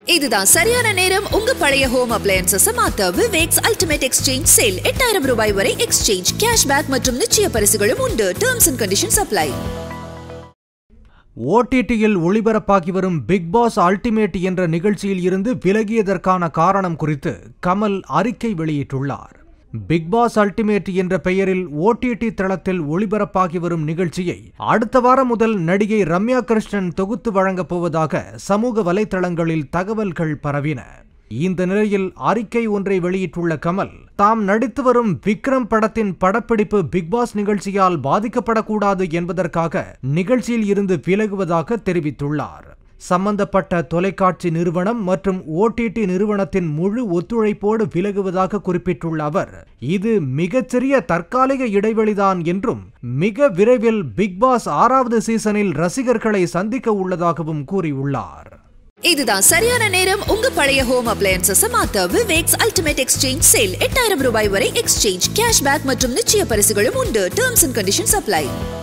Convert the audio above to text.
இதுதான் சரியான நேரம் உங்க பழைய ஹோம் அப்ளையன்சஸ் மாத்த விவேக்ஸ் அல்டிமேட் எக்ஸ்சேஞ்ச் சேல் எட்டாயிரம் ரூபாய் வரை எக்ஸ்சேஞ்ச் கேஷ்பேக் மற்றும் நிச்சய பரிசுகளும் உண்டு டேர்ம்ஸ் அண்ட் கண்டிஷன்ஸ் அப்ளை ஓடிடியில் ஒளிபரப்பாகி வரும் பிக் பாஸ் அல்டிமேட் என்ற நிகழ்ச்சியில் இருந்து விலகியதற்கான காரணம் குறித்து கமல் அறிக்கை வெளியிட்டுள்ளார் பிக் பாஸ் அல்டிமேட் என்ற பெயரில் ஓடிடி தளத்தில் ஒளிபரப்பாகி வரும் நிகழ்ச்சியை அடுத்த வாரம் முதல் நடிகை ரம்யா கிருஷ்ணன் தொகுத்து வழங்கப் போவதாக சமூக வலைதளங்களில் தகவல்கள் பரவின இந்த நிலையில் அறிக்கை ஒன்றை வெளியிட்டுள்ள கமல் தாம் நடித்து வரும் விக்ரம் படத்தின் படப்பிடிப்பு பிக்பாஸ் நிகழ்ச்சியால் பாதிக்கப்படக்கூடாது என்பதற்காக நிகழ்ச்சியில் இருந்து விலகுவதாக தெரிவித்துள்ளார் சம்பந்தப்பட்ட தொலைக்காட்சி நிறுவனம் மற்றும் ஓடிடி நிறுவனத்தின் முழு ஒத்துழைப்போடு விலகுவதாக குறிப்பிட்டுள்ள அவர் இது மிகச்சிறிய தற்காலிக இடைவெளிதான் என்றும் மிக விரைவில் பிக்பாஸ் ஆறாவது சீசனில் ரசிகர்களை சந்திக்க உள்ளதாகவும் கூறியுள்ளார் இதுதான் சரியான நேரம் உங்க பழைய ஹோம் அப்ளையன்சஸ் மாத்த விவேக்ஸ் அல்டிமேட் எக்ஸ்சேஞ்ச் சேல் எட்டாயிரம் ரூபாய் வரை எக்ஸ்சேஞ்ச் கேஷ்பேக் மற்றும் நிச்சய பரிசுகளும் உண்டு டேர்ம்ஸ் அண்ட் கண்டிஷன்ஸ் அப்ளை